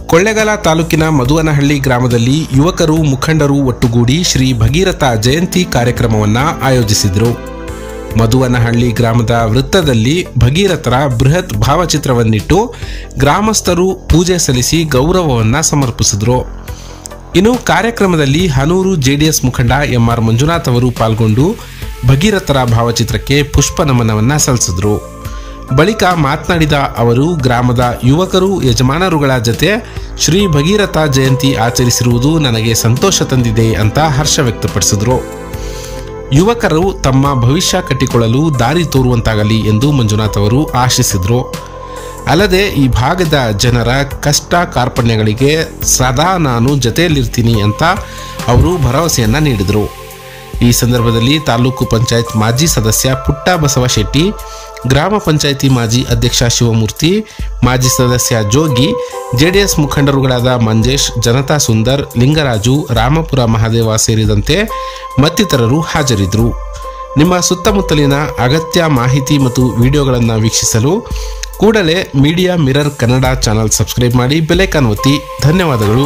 ಕೊಳ್ಳೆಗಾಲ ತಾಲೂಕಿನ ಮಧುವನಹಳ್ಳಿ ಗ್ರಾಮದಲ್ಲಿ ಯುವಕರು ಮುಖಂಡರು ಒಟ್ಟುಗೂಡಿ ಶ್ರೀ ಭಗೀರಥ ಜಯಂತಿ ಕಾರ್ಯಕ್ರಮವನ್ನು ಆಯೋಜಿಸಿದರು ಮಧುವನಹಳ್ಳಿ ಗ್ರಾಮದ ವೃತ್ತದಲ್ಲಿ ಭಗೀರಥರ ಬೃಹತ್ ಭಾವಚಿತ್ರವನ್ನಿಟ್ಟು ಗ್ರಾಮಸ್ಥರು ಪೂಜೆ ಸಲ್ಲಿಸಿ ಗೌರವವನ್ನು ಸಮರ್ಪಿಸಿದರು ಇನ್ನು ಕಾರ್ಯಕ್ರಮದಲ್ಲಿ ಹನೂರು ಜೆಡಿಎಸ್ ಮುಖಂಡ ಎಂಆರ್ ಮಂಜುನಾಥ್ ಅವರು ಪಾಲ್ಗೊಂಡು ಭಗೀರಥರ ಭಾವಚಿತ್ರಕ್ಕೆ ಪುಷ್ಪ ನಮನವನ್ನು ಸಲ್ಲಿಸಿದರು ಬಳಿಕ ಮಾತನಾಡಿದ ಅವರು ಗ್ರಾಮದ ಯುವಕರು ಯಜಮಾನರುಗಳ ಜತೆ ಶ್ರೀ ಭಗೀರಥ ಜಯಂತಿ ಆಚರಿಸಿರುವುದು ನನಗೆ ಸಂತೋಷ ತಂದಿದೆ ಅಂತ ಹರ್ಷ ವ್ಯಕ್ತಪಡಿಸಿದರು ಯುವಕರು ತಮ್ಮ ಭವಿಷ್ಯ ಕಟ್ಟಿಕೊಳ್ಳಲು ದಾರಿ ತೋರುವಂತಾಗಲಿ ಎಂದು ಮಂಜುನಾಥ್ ಅವರು ಆಶಿಸಿದರು ಅಲ್ಲದೆ ಈ ಭಾಗದ ಜನರ ಕಷ್ಟ ಕಾರ್ಪಣ್ಯಗಳಿಗೆ ಸದಾ ನಾನು ಜೊತೆಯಲ್ಲಿರ್ತೀನಿ ಅಂತ ಅವರು ಭರವಸೆಯನ್ನ ನೀಡಿದರು ಈ ಸಂದರ್ಭದಲ್ಲಿ ತಾಲೂಕು ಪಂಚಾಯತ್ ಮಾಜಿ ಸದಸ್ಯ ಪುಟ್ಟ ಬಸವ ಶೆಟ್ಟಿ ಗ್ರಾಮ ಪಂಚಾಯಿತಿ ಮಾಜಿ ಅಧ್ಯಕ್ಷ ಶಿವಮೂರ್ತಿ ಮಾಜಿ ಸದಸ್ಯ ಜೋಗಿ ಜೆಡಿಎಸ್ ಮುಖಂಡರುಗಳಾದ ಮಂಜೇಶ್ ಜನತಾ ಸುಂದರ್ ಲಿಂಗರಾಜು ರಾಮಪುರ ಮಹಾದೇವ ಸೇರಿದಂತೆ ಮತ್ತಿತರರು ಹಾಜರಿದ್ದರು ನಿಮ್ಮ ಸುತ್ತಮುತ್ತಲಿನ ಅಗತ್ಯ ಮಾಹಿತಿ ಮತ್ತು ವಿಡಿಯೋಗಳನ್ನು ವೀಕ್ಷಿಸಲು ಕೂಡಲೇ Media Mirror Kannada channel subscribe ಮಾಡಿ ಬೆಲೈಕಾನ್ ಒತ್ತಿ ಧನ್ಯವಾದಗಳು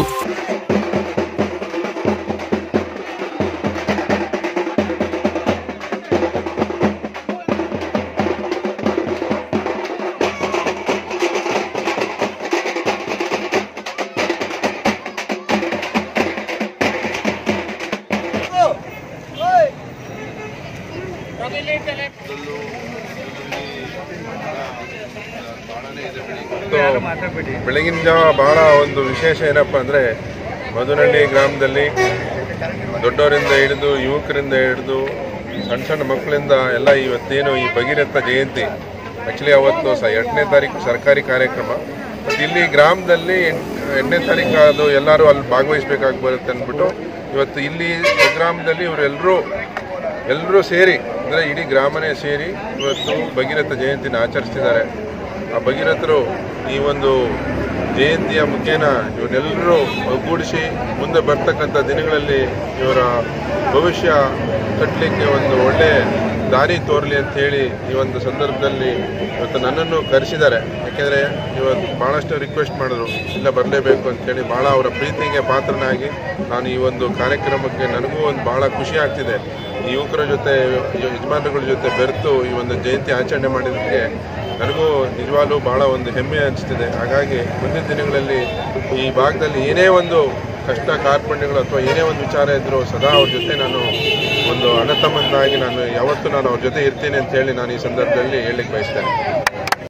ಬೆಳಗಿನ ಜಾವ ಬಹಳ ಒಂದು ವಿಶೇಷ ಏನಪ್ಪ ಅಂದರೆ ಮಧುನಹಳ್ಳಿ ಗ್ರಾಮದಲ್ಲಿ ದೊಡ್ಡವರಿಂದ ಹಿಡಿದು ಯುವಕರಿಂದ ಹಿಡಿದು ಸಣ್ಣ ಸಣ್ಣ ಮಕ್ಕಳಿಂದ ಎಲ್ಲ ಇವತ್ತೇನು ಈ ಭಗೀರಥ ಜಯಂತಿ ಆ್ಯಕ್ಚುಲಿ ಅವತ್ತು ಸ ಎಂಟನೇ ತಾರೀಕು ಸರ್ಕಾರಿ ಕಾರ್ಯಕ್ರಮ ಬಟ್ ಇಲ್ಲಿ ಗ್ರಾಮದಲ್ಲಿ ಎಂಟ್- ಎಂಟನೇ ತಾರೀಕು ಅದು ಎಲ್ಲರೂ ಅಲ್ಲಿ ಭಾಗವಹಿಸ್ಬೇಕಾಗಿ ಬರುತ್ತೆ ಅಂದ್ಬಿಟ್ಟು ಇವತ್ತು ಇಲ್ಲಿ ಗ್ರಾಮದಲ್ಲಿ ಇವರೆಲ್ಲರೂ ಎಲ್ಲರೂ ಸೇರಿ ಅಂದರೆ ಇಡೀ ಗ್ರಾಮನೇ ಸೇರಿ ಇವತ್ತು ಭಗೀರಥ ಜಯಂತಿನ ಆಚರಿಸ್ತಿದ್ದಾರೆ ಆ ಭಗೀರಥರು ಈ ಒಂದು ಜಯಂತಿಯ ಮುಖೇನ ಇವನ್ನೆಲ್ಲರೂ ಒಗ್ಗೂಡಿಸಿ ಮುಂದೆ ಬರ್ತಕ್ಕಂಥ ದಿನಗಳಲ್ಲಿ ಇವರ ಭವಿಷ್ಯ ಕಟ್ಟಲಿಕ್ಕೆ ಒಂದು ಒಳ್ಳೆ ದಾರಿ ತೋರಲಿ ಅಂತ ಹೇಳಿ ಈ ಒಂದು ಸಂದರ್ಭದಲ್ಲಿ ಇವತ್ತು ನನ್ನನ್ನು ಕರೆಸಿದ್ದಾರೆ ಯಾಕೆಂದರೆ ಇವತ್ತು ಭಾಳಷ್ಟು ರಿಕ್ವೆಸ್ಟ್ ಮಾಡಿದ್ರು ಇಲ್ಲ ಬರಲೇಬೇಕು ಅಂತೇಳಿ ಭಾಳ ಅವರ ಪ್ರೀತಿಗೆ ಪಾತ್ರನಾಗಿ ನಾನು ಈ ಒಂದು ಕಾರ್ಯಕ್ರಮಕ್ಕೆ ನನಗೂ ಒಂದು ಭಾಳ ಖುಷಿ ಆಗ್ತಿದೆ ಈ ಯುವಕರ ಜೊತೆ ಯಜಮಾನರುಗಳ ಜೊತೆ ಬೆರೆತು ಈ ಒಂದು ಜಯಂತಿ ಆಚರಣೆ ಮಾಡಿದ್ದಕ್ಕೆ ನನಗೂ ನಿಜವಾಗ್ಲೂ ಭಾಳ ಒಂದು ಹೆಮ್ಮೆ ಅನಿಸ್ತಿದೆ ಹಾಗಾಗಿ ಮುಂದಿನ ದಿನಗಳಲ್ಲಿ ಈ ಭಾಗದಲ್ಲಿ ಏನೇ ಒಂದು ಕಷ್ಟ ಕಾರ್ಪಣ್ಯಗಳು ಅಥವಾ ಏನೇ ಒಂದು ವಿಚಾರ ಇದ್ದರೂ ಸದಾ ಅವ್ರ ಜೊತೆ ನಾನು ಒಂದು ಅಣ್ಣತಮ್ಮಂದಾಗಿ ನಾನು ಯಾವತ್ತೂ ನಾನು ಅವ್ರ ಜೊತೆ ಇರ್ತೀನಿ ಅಂತ ಹೇಳಿ ನಾನು ಈ ಸಂದರ್ಭದಲ್ಲಿ ಹೇಳಲಿಕ್ಕೆ ಬಯಸ್ತೇನೆ